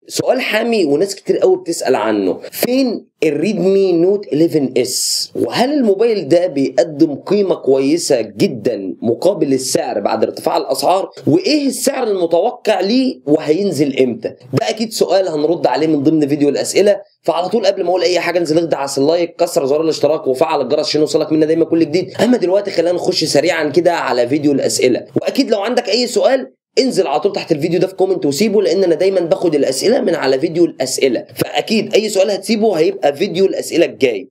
سؤال حامي وناس كتير قوي بتسال عنه فين الريدمي نوت 11 اس وهل الموبايل ده بيقدم قيمه كويسه جدا مقابل السعر بعد ارتفاع الاسعار وايه السعر المتوقع ليه وهينزل امتى ده اكيد سؤال هنرد عليه من ضمن فيديو الاسئله فعلى طول قبل ما اقول اي حاجه انزل اخدع اللايك كسر زرار الاشتراك وفعل الجرس عشان يوصلك منا دايما كل جديد اما دلوقتي خلينا نخش سريعا كده على فيديو الاسئله واكيد لو عندك اي سؤال انزل على طول تحت الفيديو ده في كومنت وسيبه لان انا دايما باخد الاسئله من على فيديو الاسئله فاكيد اي سؤال هتسيبه هيبقى فيديو الاسئله الجاي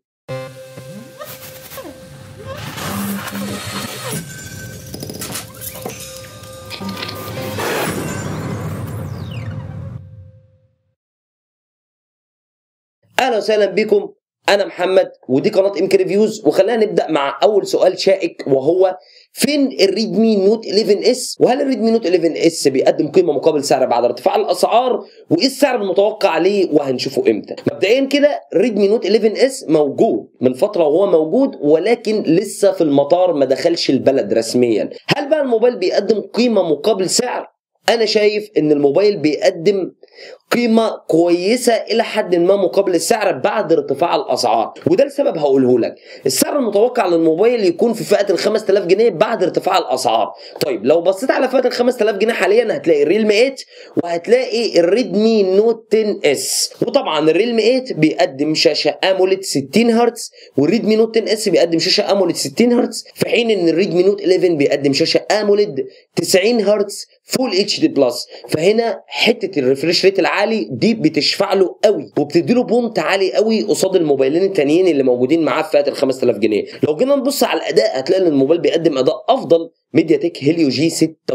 اهلا وسهلا بكم انا محمد ودي قناه ام ريفيوز وخلينا نبدا مع اول سؤال شائك وهو فين الريدمي نوت 11 اس وهل الريدمي نوت 11 اس بيقدم قيمه مقابل سعر بعد ارتفاع الاسعار وايه السعر المتوقع عليه وهنشوفه امتى مبدئيا كده ريدمي نوت 11 اس موجود من فتره وهو موجود ولكن لسه في المطار ما دخلش البلد رسميا هل بقى الموبايل بيقدم قيمه مقابل سعر انا شايف ان الموبايل بيقدم قيمة كويسة إلى حد ما مقابل السعر بعد ارتفاع الأسعار وده السبب هقوله لك السعر المتوقع للموبايل يكون في فئة ال 5000 جنيه بعد ارتفاع الأسعار طيب لو بصيت على فئة ال 5000 جنيه حاليا هتلاقي الريلمي 8 وهتلاقي الريدمي نوت 10 اس وطبعا الريلمي 8 بيقدم شاشة أموليد 60 هرتز والريدمي نوت 10 اس بيقدم شاشة أموليد 60 هرتز في حين ان الريدمي نوت 11 بيقدم شاشة أموليد 90 هرتز فول اتش دي بلس فهنا حته الريفريش ريت العالي دي بتشفع له قوي وبتدي له بونت عالي قوي قصاد الموبايلين التانيين اللي موجودين معاه في فئه ال 5000 جنيه لو جينا نبص على الاداء هتلاقي ان الموبايل بيقدم اداء افضل ميديا تك هيليو جي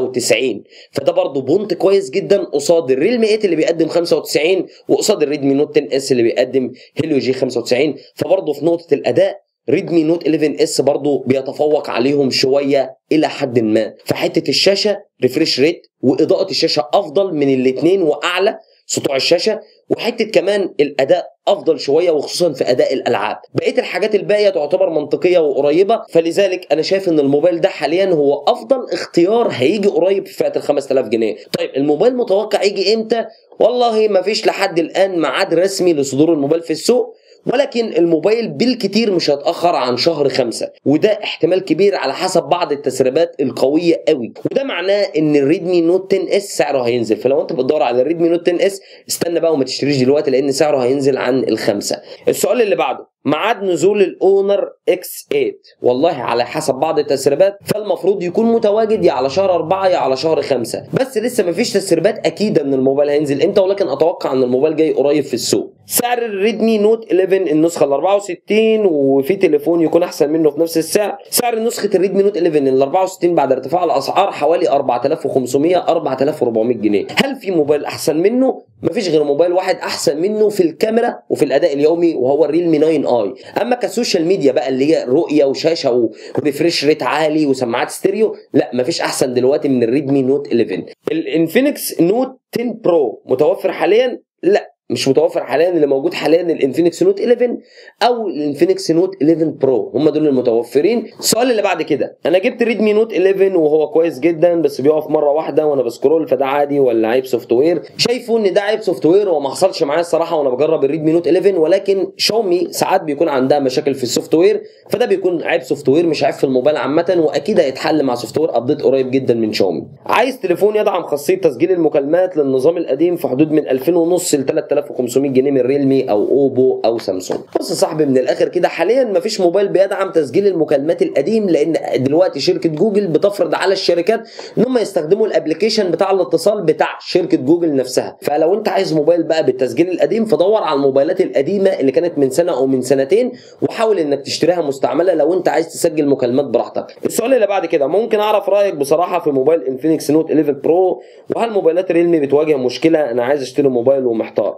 96 فده برضه بونت كويس جدا قصاد الريلمي 8 اللي بيقدم 95 وقصاد الريدمي نوت 10 اس اللي بيقدم هيليو جي 95 فبرضه في نقطه الاداء ريدمي نوت 11 اس برضه بيتفوق عليهم شويه الى حد ما فحته الشاشه ريفريش ريت واضاءه الشاشه افضل من الاثنين واعلى سطوع الشاشه وحته كمان الاداء افضل شويه وخصوصا في اداء الالعاب بقيه الحاجات الباقيه تعتبر منطقيه وقريبه فلذلك انا شايف ان الموبايل ده حاليا هو افضل اختيار هيجي قريب في فئه ال 5000 جنيه طيب الموبايل متوقع يجي امتى والله ما فيش لحد الان ميعاد رسمي لصدور الموبايل في السوق ولكن الموبايل بالكتير مش هيتاخر عن شهر خمسة وده احتمال كبير على حسب بعض التسريبات القويه قوي وده معناه ان الريدمي نوت 10 اس سعره هينزل فلو انت بتدور على الريدمي نوت 10 اس استنى بقى وما تشتريش دلوقتي لان سعره هينزل عن الخمسة السؤال اللي بعده ميعاد نزول الاونر اكس 8 والله على حسب بعض التسريبات فالمفروض يكون متواجد يا على شهر 4 يا على شهر 5 بس لسه مفيش تسريبات اكيده ان الموبايل هينزل امتى ولكن اتوقع ان الموبايل جاي قريب في السوق سعر الريدمي نوت 11 النسخه ال 64 وفي تليفون يكون احسن منه في نفس السعر سعر نسخه الريدمي نوت 11 ال 64 بعد ارتفاع الاسعار حوالي 4500 4400 جنيه هل في موبايل احسن منه مفيش غير موبايل واحد احسن منه في الكاميرا وفي الاداء اليومي وهو الريلمي 9 اي اما كسوشيال ميديا بقى اللي هي رؤيه وشاشه وريفريش ريت عالي وسماعات ستيريو لا مفيش احسن دلوقتي من الريدمي نوت 11 الانفينكس نوت 10 برو متوفر حاليا لا مش متوفر حاليا اللي موجود حاليا الانفينكس نوت 11 او الانفينكس نوت 11 برو هم دول المتوفرين السؤال اللي بعد كده انا جبت ريدمي نوت 11 وهو كويس جدا بس بيقف مره واحده وانا بسكرول فده عادي ولا عيب سوفت وير شايفه ان ده عيب سوفت وير وما حصلش معايا الصراحه وانا بجرب الريدمي نوت 11 ولكن شاومي ساعات بيكون عندها مشاكل في السوفت وير فده بيكون عيب سوفت وير مش عيب في الموبايل عامه واكيد هيتحل مع سوفت وير ابديت قريب جدا من شاومي عايز تليفون يدعم خاصيه تسجيل المكالمات للنظام القديم في حدود من 2000 ونص ل 3500 جنيه من ريلمي او اوبو او سامسونج بص يا صاحبي من الاخر كده حاليا مفيش موبايل بيدعم تسجيل المكالمات القديم لان دلوقتي شركه جوجل بتفرض على الشركات ان هم يستخدموا الابلكيشن بتاع الاتصال بتاع شركه جوجل نفسها فلو انت عايز موبايل بقى بالتسجيل القديم فدور على الموبايلات القديمه اللي كانت من سنه او من سنتين وحاول انك تشتريها مستعمله لو انت عايز تسجل مكالمات براحتك السؤال اللي بعد كده ممكن اعرف رايك بصراحه في موبايل انفينكس نوت 11 برو وهل موبايلات ريلمي بتواجه مشكله انا عايز اشتري موبايل ومحتار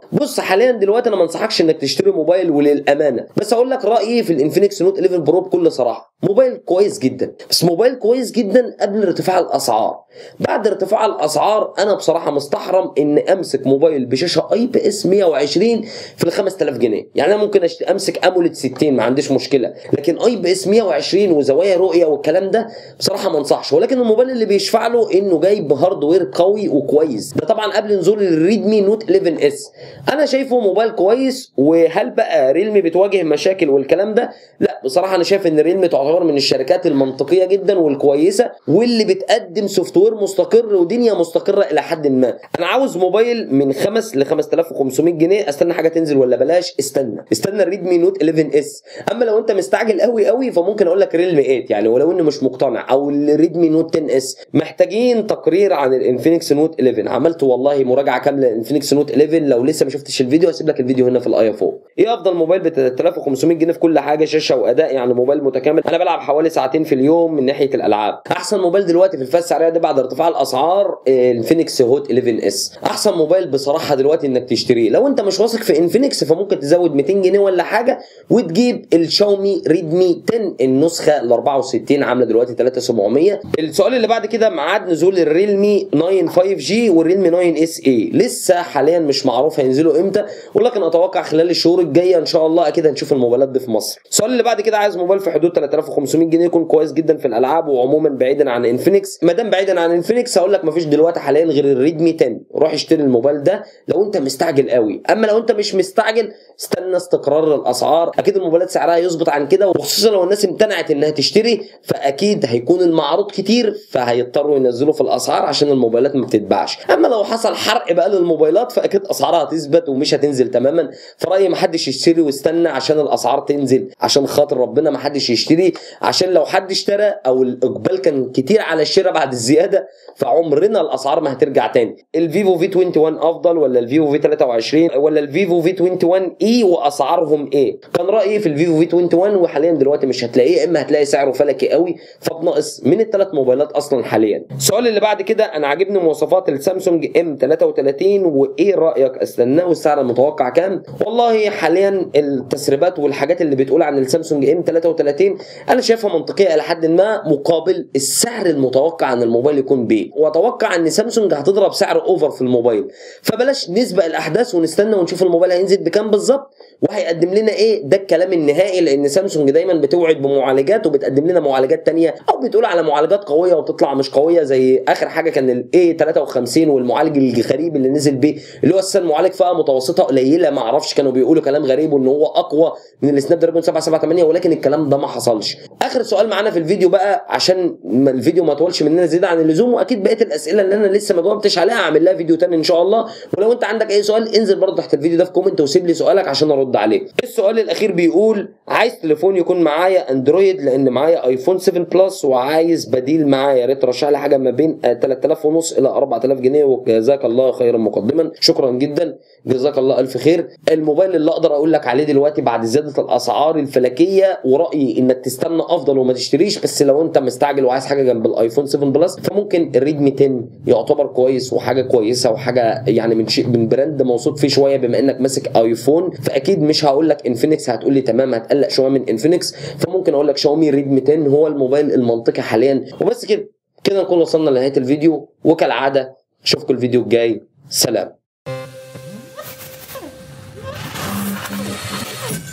بص حاليا دلوقتي انا ما انصحكش انك تشتري موبايل وللامانه بس اقول لك رايي في الانفينكس نوت 11 برو بكل صراحه موبايل كويس جدا بس موبايل كويس جدا قبل ارتفاع الاسعار بعد ارتفاع الاسعار انا بصراحه مستحرم ان امسك موبايل بشاشه اي بي اس 120 في ال 5000 جنيه يعني انا ممكن أشت... امسك اموليد 60 ما عنديش مشكله لكن اي بي اس 120 وزوايا رؤيه والكلام ده بصراحه ما انصحش ولكن الموبايل اللي بيشفع له انه جاي بهاردوير قوي وكويس ده طبعا قبل نزول الريدمي نوت 11 اس انا شايفه موبايل كويس وهل بقى ريلمي بتواجه مشاكل والكلام ده لا بصراحه انا شايف ان ريلمي تعتبر من الشركات المنطقيه جدا والكويسه واللي بتقدم سوفت وير مستقر ودنيا مستقره الى حد ما انا عاوز موبايل من 5 ل 5500 جنيه استنى حاجه تنزل ولا بلاش استنى استنى الريدمي نوت 11 اس اما لو انت مستعجل قوي قوي فممكن اقول لك ريلمي 8 يعني ولو اني مش مقتنع او الريدمي نوت 10 اس محتاجين تقرير عن الانفينكس نوت 11 عملت والله مراجعه كامله للانفينكس نوت 11 لو لسه ما شفتش الفيديو هسيب لك الفيديو هنا في الاي فوق ايه افضل موبايل ب 3500 جنيه في كل حاجه شاشه واداء يعني موبايل متكامل انا بلعب حوالي ساعتين في اليوم من ناحيه الالعاب احسن موبايل دلوقتي في الفئه السعريه دي بعد ارتفاع الاسعار الانفينكس هوت 11 اس احسن موبايل بصراحه دلوقتي انك تشتريه لو انت مش واثق في انفينكس فممكن تزود 200 جنيه ولا حاجه وتجيب الشاومي ريدمي 10 النسخه ال 64 عامله دلوقتي 3700 السؤال اللي بعد كده ميعاد نزول الريلمي 9 5 جي والريلمي 9 اس اي لسه حاليا مش معروف هينزلوا امتى ولكن اتوقع خلال الشهور الجايه ان شاء الله اكيد هنشوف الموبايلات دي في مصر السؤال اللي بعد كده عايز موبايل في حدود 3500 جنيه يكون كويس جدا في الالعاب وعموما بعيدا عن انفينكس ما دام بعيدا عن انفينكس هقول لك مفيش دلوقتي حاليا غير الريدمي 10 روح اشتري الموبايل ده لو انت مستعجل قوي اما لو انت مش مستعجل استنى استقرار الاسعار اكيد الموبايلات سعرها يظبط عن كده وخصوصا لو الناس امتنعت انها تشتري فاكيد هيكون المعروض كتير فهيضطروا ينزلوا في الاسعار عشان الموبايلات ما بتتباعش اما لو حصل حرق بقى للموبايلات فاكيد اسعارها هتثبت ومش هتنزل تماما فرايي ما حدش يشتري واستنى عشان الاسعار تنزل عشان خاطر ربنا ما حدش يشتري عشان لو حد اشترى او الاقبال كان كتير على الشراء بعد الزياده فعمرنا الاسعار ما هترجع تاني الفيفو في 21 افضل ولا الفيفو في 23 ولا الفيفو في 21 اي واسعارهم ايه كان رايي في الفيفو في 21 وحاليا دلوقتي مش هتلاقيه اما هتلاقي سعره فلكي قوي فبناقص من الثلاث موبايلات اصلا حاليا السؤال اللي بعد كده انا عاجبني مواصفات السامسونج ام 33 وايه رايك استناه والسعر المتوقع كام والله حاليا التسريبات والحاجات اللي بتقول عن السامسونج ام 33 انا شايفها منطقيه الى حد ما مقابل السعر المتوقع عن الموبايل يكون بيه واتوقع ان سامسونج هتضرب سعر اوفر في الموبايل فبلاش نسبق الاحداث ونستنى ونشوف الموبايل هينزل بكام بالظبط وهيقدم لنا ايه ده الكلام النهائي لان سامسونج دايما بتوعد بمعالجات وبتقدم لنا معالجات تانية او بتقول على معالجات قويه وبتطلع مش قويه زي اخر حاجه كان الاي 53 والمعالج الغريب اللي نزل بيه اللي هو اساسا معالج فئه متوسطه قليله ما اعرفش كانوا بيقولوا كلام غريب وان هو اقوى من السناب دراجون 778 ولكن الكلام ده ما حصلش اخر سؤال معانا في الفيديو بقى عشان الفيديو ما يطولش مننا زياده عن اللزوم واكيد بقيه الاسئله اللي انا لسه ما جاوبتش عليها هعمل لها فيديو تاني ان شاء الله ولو انت عندك اي سؤال انزل برضه تحت الفيديو ده في كومنت وسيب لي سؤالك عشان ارد عليه السؤال الاخير بيقول عايز تليفون يكون معايا اندرويد لان معايا ايفون 7 بلس وعايز بديل معايا يا ريت ترشح لي حاجه ما بين 3000 ونص الى 4000 جنيه وجزاك الله خيرا مقدما شكرا جدا جزاك الله الف خير الموبايل اللي اقدر اقول لك عليه دلوقتي بعد زياده الاسعار الفلكيه ورايي انك تستنى افضل وما تشتريش بس لو انت مستعجل وعايز حاجه جنب الايفون 7 بلس فممكن الريدمي 10 يعتبر كويس وحاجه كويسه وحاجه يعني من شيء من براند موثوق فيه شويه بما انك ماسك ايفون فاكيد مش هقول لك انفينكس هتقول لي تمام هتقلق شويه من انفينكس فممكن اقول لك شاومي ريدمي 10 هو الموبايل المنطقي حاليا وبس كده كده نكون وصلنا لنهايه الفيديو وكالعاده اشوفكم الفيديو الجاي سلام